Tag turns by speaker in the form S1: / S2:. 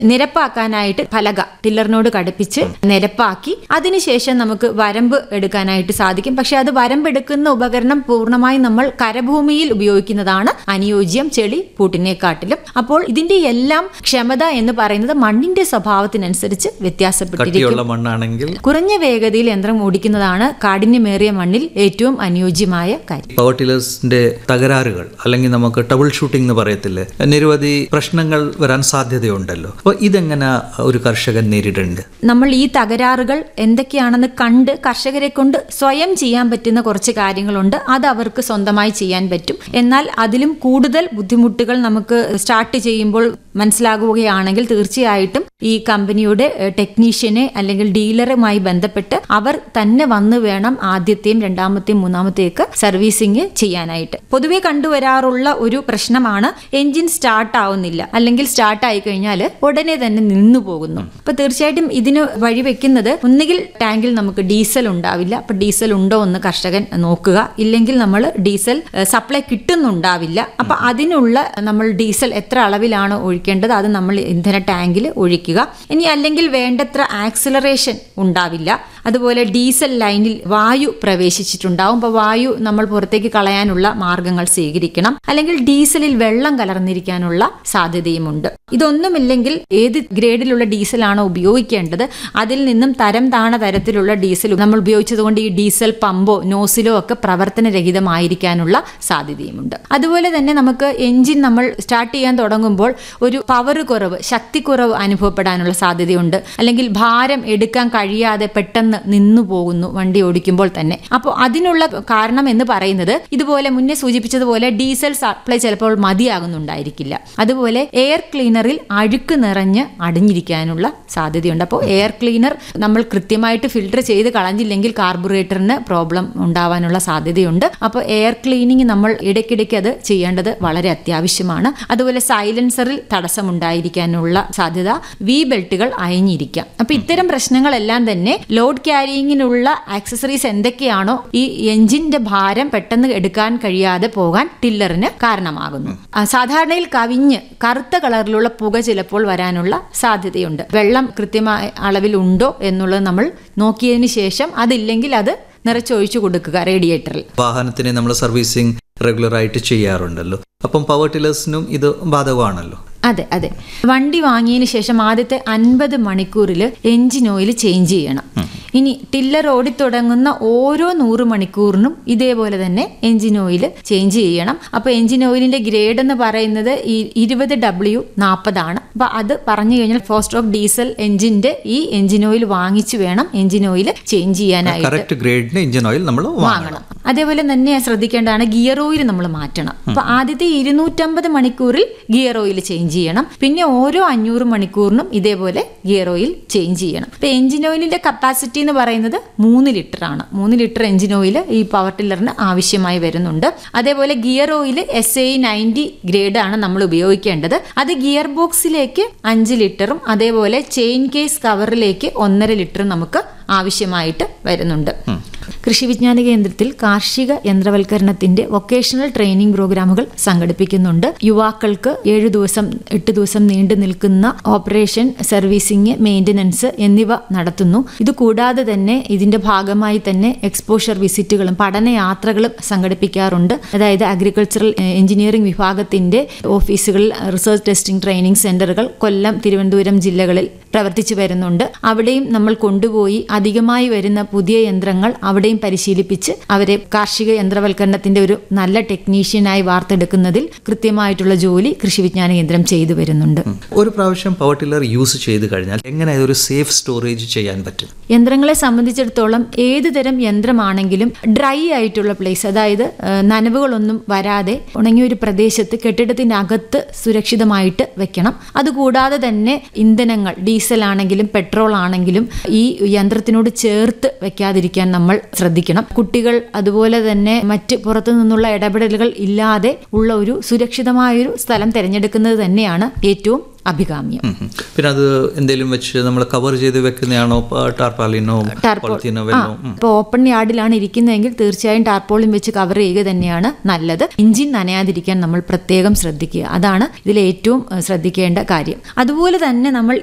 S1: നിരപ്പാക്കാനായിട്ട് പലക ടില്ലറിനോട് ഘടിപ്പിച്ച് നിരപ്പാക്കി അതിനുശേഷം നമുക്ക് വരമ്പ് എടുക്കാനായിട്ട് സാധിക്കും പക്ഷെ അത് വരമ്പെടുക്കുന്ന ഉപകരണം പൂർണ്ണമായും നമ്മൾ കരഭൂമിയിൽ ഉപയോഗിക്കുന്നതാണ് അനുയോജ്യം ചെളി പൂട്ടിനെക്കാട്ടിലും അപ്പോൾ ഇതിന്റെ എല്ലാം ക്ഷമത എന്ന് പറയുന്നത് മണ്ണിന്റെ സ്വഭാവത്തിനനുസരിച്ച് വ്യത്യാസപ്പെട്ടിരിക്കും
S2: കട്ടിയുള്ള മണ്ണാണെങ്കിൽ
S1: കുറഞ്ഞ വേഗതയിൽ യന്ത്രം ഓടിക്കുന്നതാണ് കാഠിന്യമേറിയ മണ്ണിൽ ഏറ്റവും അനുയോജ്യമായ കാര്യം
S2: പവർ ടില്ലേഴ്സിന്റെ തകരാറുകൾ അല്ലെങ്കിൽ നമുക്ക് ടബിൾ ഷൂട്ടിംഗ് എന്ന് പറയത്തില്ലേ നിരവധി പ്രശ്നങ്ങൾ വരാൻ സാധ്യതയുണ്ടല്ലോ അപ്പോൾ ഇതെങ്ങനെ ഒരു കർഷകൻ നേരിടുന്നുണ്ട്
S1: നമ്മൾ ഈ തകരാറുകൾ എന്തൊക്കെയാണെന്ന് കണ്ട് കർഷകരെ കൊണ്ട് സ്വയം ചെയ്യാൻ പറ്റുന്ന കുറച്ച് കാര്യങ്ങളുണ്ട് അത് അവർക്ക് സ്വന്തമായി ചെയ്യാൻ പറ്റും എന്നാൽ അതിലും കൂടുതൽ ബുദ്ധിമുട്ടുകൾ നമുക്ക് സ്റ്റാർട്ട് ചെയ്യുമ്പോൾ മനസ്സിലാകുകയാണെങ്കിൽ തീർച്ചയായിട്ടും ഈ കമ്പനിയുടെ ഏഹ്, ടെക്നീഷ്യനെ അല്ലെങ്കിൽ ഡീലറുമായി ബന്ധപ്പെട്ട് അവർ തന്നെ വന്ന് വേണം ആദ്യത്തെയും രണ്ടാമത്തെയും മൂന്നാമത്തെയൊക്കെ സർവീസിങ് ചെയ്യാനായിട്ട് പൊതുവെ കണ്ടുവരാറുള്ള ഒരു പ്രശ്നമാണ് എഞ്ചിൻ സ്റ്റാർട്ട് ആവുന്നില്ല അല്ലെങ്കിൽ സ്റ്റാർട്ട് ആയി കഴിഞ്ഞാൽ ഉടനെ തന്നെ നിന്നു പോകുന്നു അപ്പൊ തീർച്ചയായിട്ടും ഇതിന് വഴിവെക്കുന്നത് ഒന്നുകിൽ ടാങ്കിൽ നമുക്ക് ഡീസൽ ഉണ്ടാവില്ല അപ്പൊ ഡീസൽ ഉണ്ടോ എന്ന് കർഷകൻ നോക്കുക ഇല്ലെങ്കിൽ നമ്മൾ ഡീസൽ ഏഹ്, സപ്ലൈ കിട്ടുന്നുണ്ടാവില്ല അപ്പൊ അതിനുള്ള നമ്മൾ ഡീസൽ എത്ര അളവിലാണ് ഒഴിക്കേണ്ടത് അത് നമ്മൾ ഇന്ധന ടാങ്കിൽ ഒഴിക്കുക ഇനി അല്ലെങ്കിൽ വേണ്ടത്ര ആക്സിലറേഷൻ ഉണ്ടാവില്ല അതുപോലെ ഡീസൽ ലൈനിൽ വായു പ്രവേശിച്ചിട്ടുണ്ടാവും അപ്പോൾ വായു നമ്മൾ പുറത്തേക്ക് കളയാനുള്ള മാർഗങ്ങൾ സ്വീകരിക്കണം അല്ലെങ്കിൽ ഡീസലിൽ വെള്ളം കലർന്നിരിക്കാനുള്ള സാധ്യതയുമുണ്ട് ഇതൊന്നുമില്ലെങ്കിൽ ഏത് ഗ്രേഡിലുള്ള ഡീസലാണോ ഉപയോഗിക്കേണ്ടത് അതിൽ നിന്നും തരം താണ തരത്തിലുള്ള ഡീസൽ നമ്മൾ ഉപയോഗിച്ചതുകൊണ്ട് ഈ ഡീസൽ പമ്പോ നോസിലോ ഒക്കെ പ്രവർത്തനരഹിതമായിരിക്കാനുള്ള സാധ്യതയുമുണ്ട് അതുപോലെ തന്നെ നമുക്ക് എഞ്ചിൻ നമ്മൾ സ്റ്റാർട്ട് ചെയ്യാൻ തുടങ്ങുമ്പോൾ ഒരു പവർ കുറവ് ശക്തിക്കുറവ് അനുഭവപ്പെടാനുള്ള സാധ്യതയുണ്ട് അല്ലെങ്കിൽ ഭാരം എടുക്കാൻ കഴിയാതെ പെട്ടെന്ന് നിന്നു പോകുന്നു വണ്ടി ഓടിക്കുമ്പോൾ തന്നെ അപ്പോൾ അതിനുള്ള കാരണം എന്ന് പറയുന്നത് ഇതുപോലെ മുന്നേ സൂചിപ്പിച്ചതുപോലെ ഡീസൽ സപ്ലൈ ചിലപ്പോൾ മതിയാകുന്നുണ്ടായിരിക്കില്ല അതുപോലെ എയർ ക്ലീനറിൽ അഴുക്ക് നിറഞ്ഞ് അടിഞ്ഞിരിക്കാനുള്ള സാധ്യതയുണ്ട് അപ്പോൾ എയർ ക്ലീനർ നമ്മൾ കൃത്യമായിട്ട് ഫിൽട്ടർ ചെയ്ത് കളഞ്ഞില്ലെങ്കിൽ കാർബുറേറ്ററിന് പ്രോബ്ലം ഉണ്ടാവാനുള്ള സാധ്യതയുണ്ട് അപ്പോൾ എയർ ക്ലീനിങ് നമ്മൾ ഇടയ്ക്കിടയ്ക്ക് അത് ചെയ്യേണ്ടത് വളരെ അത്യാവശ്യമാണ് അതുപോലെ സൈലൻസറിൽ തടസ്സമുണ്ടായിരിക്കാനുള്ള സാധ്യത വി ബെൽറ്റുകൾ അയഞ്ഞിരിക്കാം അപ്പൊ ഇത്തരം പ്രശ്നങ്ങളെല്ലാം തന്നെ ലോഡ് ക്യാരിയിങ്ങിനുള്ള ആക്സസറീസ് എന്തൊക്കെയാണോ ഈ എഞ്ചിന്റെ ഭാരം പെട്ടെന്ന് എടുക്കാൻ കഴിയാതെ പോകാൻ ടില്ലറിന് കാരണമാകുന്നു ആ, സാധാരണയിൽ കവിഞ്ഞ് കറുത്ത കളറിലുള്ള പുക ചിലപ്പോൾ വരാനുള്ള സാധ്യതയുണ്ട് വെള്ളം കൃത്യമായ അളവിൽ ഉണ്ടോ എന്നുള്ളത് നമ്മൾ നോക്കിയതിന് ശേഷം അതില്ലെങ്കിൽ അത് നിറച്ചൊഴിച്ചു കൊടുക്കുക റേഡിയേറ്ററിൽ
S2: വാഹനത്തിന് നമ്മൾ സർവീസിങ് റെഗുലർ ആയിട്ട് ചെയ്യാറുണ്ടല്ലോ അപ്പം പവർ ടില്ലേഴ്സിനും ഇത് ബാധകമാണല്ലോ
S1: അതെ അതെ വണ്ടി വാങ്ങിയതിന് ശേഷം ആദ്യത്തെ അൻപത് മണിക്കൂറിൽ എഞ്ചിൻ ഓയിൽ ചേഞ്ച് ചെയ്യണം ഇനി ടില്ലർ ഓടിത്തുടങ്ങുന്ന ഓരോ നൂറ് മണിക്കൂറിനും ഇതേപോലെ തന്നെ എഞ്ചിൻ ഓയിൽ ചേഞ്ച് ചെയ്യണം അപ്പോൾ എഞ്ചിൻ ഓയിലിന്റെ ഗ്രേഡ് എന്ന് പറയുന്നത് ഈ ഇരുപത് ഡബ്ല്യു നാൽപ്പതാണ് അപ്പോൾ അത് പറഞ്ഞു കഴിഞ്ഞാൽ ഫോസ്റ്റ് ഓഫ് ഡീസൽ എഞ്ചിന്റെ ഈ എഞ്ചിൻ ഓയിൽ വാങ്ങിച്ചു വേണം എഞ്ചിൻ ഓയിൽ ചേഞ്ച് ചെയ്യാനായിട്ട്
S2: കറക്റ്റ് ഗ്രേഡിന് എഞ്ചിൻ ഓയിൽ നമ്മൾ വാങ്ങണം
S1: വാങ്ങണം അതേപോലെ തന്നെ ശ്രദ്ധിക്കേണ്ടതാണ് ഗിയർ ഓയിൽ നമ്മൾ മാറ്റണം അപ്പൊ ആദ്യത്തെ ഇരുന്നൂറ്റമ്പത് മണിക്കൂറിൽ ഗിയർ ഓയിൽ ചേഞ്ച് ചെയ്യണം പിന്നെ ഓരോ അഞ്ഞൂറ് മണിക്കൂറിനും ഇതേപോലെ ഗിയർ ഓയിൽ ചേഞ്ച് ചെയ്യണം ഇപ്പൊ എഞ്ചിൻ ഓയിലിന്റെ കപ്പാസിറ്റി എന്ന് പറയുന്നത് മൂന്ന് ലിറ്റർ ആണ് മൂന്ന് ലിറ്റർ എഞ്ചിൻ ഓയിൽ ഈ പവർ ടില്ലറിന് ആവശ്യമായി വരുന്നുണ്ട് അതേപോലെ gear oil S I ninety grade ആണ് നമ്മൾ ഉപയോഗിക്കേണ്ടത് അത് ഗിയർ ബോക്സിലേക്ക് അഞ്ച് ലിറ്ററും അതേപോലെ ചെയിൻ കേസ് കവറിലേക്ക് ഒന്നര ലിറ്ററും നമുക്ക് ആവശ്യമായിട്ട് വരുന്നുണ്ട് കൃഷി വിജ്ഞാന കേന്ദ്രത്തിൽ കാർഷിക യന്ത്രവൽക്കരണത്തിന്റെ വൊക്കേഷണൽ ട്രെയിനിങ് പ്രോഗ്രാമുകൾ സംഘടിപ്പിക്കുന്നുണ്ട് യുവാക്കൾക്ക് ഏഴു ദിവസം എട്ട് ദിവസം നീണ്ടു നിൽക്കുന്ന ഓപ്പറേഷൻ സർവീസിംഗ് മെയിൻ്റനൻസ് എന്നിവ നടത്തുന്നു ഇത് കൂടാതെ തന്നെ ഇതിന്റെ ഭാഗമായി തന്നെ എക്സ്പോഷർ വിസിറ്റുകളും പഠനയാത്രകളും സംഘടിപ്പിക്കാറുണ്ട് അതായത് അഗ്രികൾച്ചറൽ എഞ്ചിനീയറിംഗ് വിഭാഗത്തിന്റെ ഓഫീസുകളിൽ റിസർച്ച് ടെസ്റ്റിംഗ് ട്രെയിനിങ് സെന്ററുകൾ കൊല്ലം തിരുവനന്തപുരം ജില്ലകളിൽ പ്രവർത്തിച്ചു വരുന്നുണ്ട് അവിടെയും നമ്മൾ കൊണ്ടുപോയി അധികമായി വരുന്ന പുതിയ യന്ത്രങ്ങൾ അവിടെയും പരിശീലിപ്പിച്ച് അവരെ കാർഷിക യന്ത്രവൽക്കരണത്തിന്റെ ഒരു നല്ല ടെക്നീഷ്യനായി വാർത്തെടുക്കുന്നതിൽ കൃത്യമായിട്ടുള്ള ജോലി കൃഷി വിജ്ഞാന കേന്ദ്രം ചെയ്തു വരുന്നുണ്ട്
S2: ഒരു പ്രാവശ്യം പവർ ടില്ലർ യൂസ് ചെയ്ത് കഴിഞ്ഞാൽ എങ്ങനെ ഇതൊരു സേഫ് സ്റ്റോറേജ് ചെയ്യാൻ പറ്റും
S1: യന്ത്രങ്ങളെ സംബന്ധിച്ചിടത്തോളം ഏത് തരം യന്ത്രമാണെങ്കിലും ഡ്രൈ ആയിട്ടുള്ള പ്ലേസ് അതായത് ആ, നനവുകളൊന്നും വരാതെ ഉണങ്ങിയ ഒരു പ്രദേശത്ത് കെട്ടിടത്തിനകത്ത് സുരക്ഷിതമായിട്ട് വെക്കണം അതുകൂടാതെ തന്നെ ഇന്ധനങ്ങൾ ഡീസൽ ആണെങ്കിലും പെട്രോൾ ആണെങ്കിലും ഈ യന്ത്രത്തിനോട് ചേർത്ത് വെക്കാതിരിക്കാൻ നമ്മൾ ശ്രദ്ധിക്കണം കുട്ടികൾ അതുപോലെ തന്നെ മറ്റ് പുറത്തു നിന്നുള്ള ഇടപെടലുകൾ ഇല്ലാതെ ഉള്ള ഒരു സുരക്ഷിതമായൊരു സ്ഥലം തിരഞ്ഞെടുക്കുന്നത് തന്നെയാണ് ഏറ്റവും അഭികാമ്യം
S2: ഉം, ഉം. പിന്നെ അത് എന്തെങ്കിലും വെച്ച് നമ്മൾ കവർ ചെയ്ത് വെക്കുന്നതാണോ പ- ടാർപാലിനോ പോളിത്തീനോ
S1: ആ
S2: വല്ലോ ഉം.
S1: ഇപ്പോൾ ഓപ്പൺ യാർഡിലാണ് ഇരിക്കുന്നതെങ്കിൽ തീർച്ചയായും ടാർപോളിൻ വെച്ച് കവർ ചെയ്യുക തന്നെയാണ് നല്ലത് ഇഞ്ചിൻ നനയാതിരിക്കാൻ നമ്മൾ പ്രത്യേകം ശ്രദ്ധിക്കുക അതാണ് ഇതിൽ ഏറ്റവും ഏഹ്, ശ്രദ്ധിക്കേണ്ട കാര്യം അതുപോലെ തന്നെ നമ്മൾ